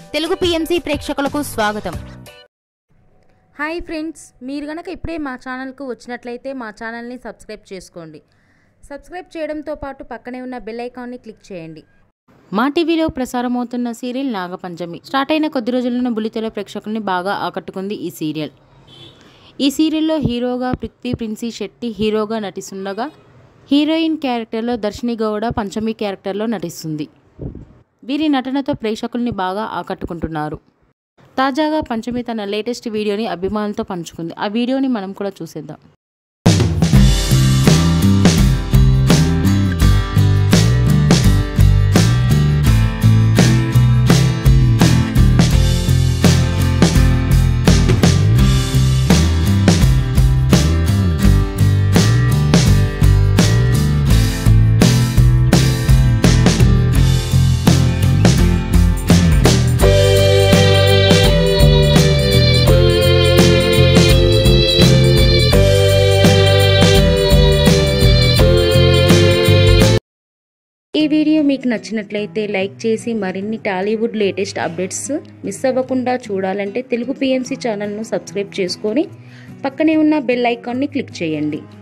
Telugu PMC ప్రేక్షకులకు స్వాగతం hi friends మీరు గనక ఇప్పుడే మా ఛానల్కు వచ్చినట్లయితే మా ఛానల్ని సబ్స్క్రైబ్ చేసుకోండి సబ్స్క్రైబ్ చేయడంతో పాటు పక్కనే ఉన్న బెల్ ఐకాన్ని క్లిక్ చేయండి మా టీవీలో ప్రసారమవుతున్న సీరియల్ నాగపంచమి స్టార్ట్ అయిన కొద్ది రోజుల్లోనే బుల్లితెర ప్రేక్షకుల్ని బాగా ఆకట్టుకుంది ఈ సీరియల్ ఈ సీరియల్లో హీరోగా పృథ్వీ ప్రిన్సీ శెట్టి హీరోగా నటిస్తుండగా హీరోయిన్ క్యారెక్టర్లో దర్శిని గౌడ పంచమి క్యారెక్టర్లో నటిస్తుంది వీరి నటనతో ప్రేక్షకుల్ని బాగా ఆకట్టుకుంటున్నారు తాజాగా పంచమి తన లేటెస్ట్ వీడియోని అభిమానులతో పంచుకుంది ఆ వీడియోని మనం కూడా చూసేద్దాం ఈ వీడియో మీకు నచ్చినట్లయితే లైక్ చేసి మరిన్ని టాలీవుడ్ లేటెస్ట్ అప్డేట్స్ మిస్ అవ్వకుండా చూడాలంటే తెలుగు పిఎంసి ఛానల్ను సబ్స్క్రైబ్ చేసుకొని పక్కనే ఉన్న బెల్ ఐకాన్ని క్లిక్ చేయండి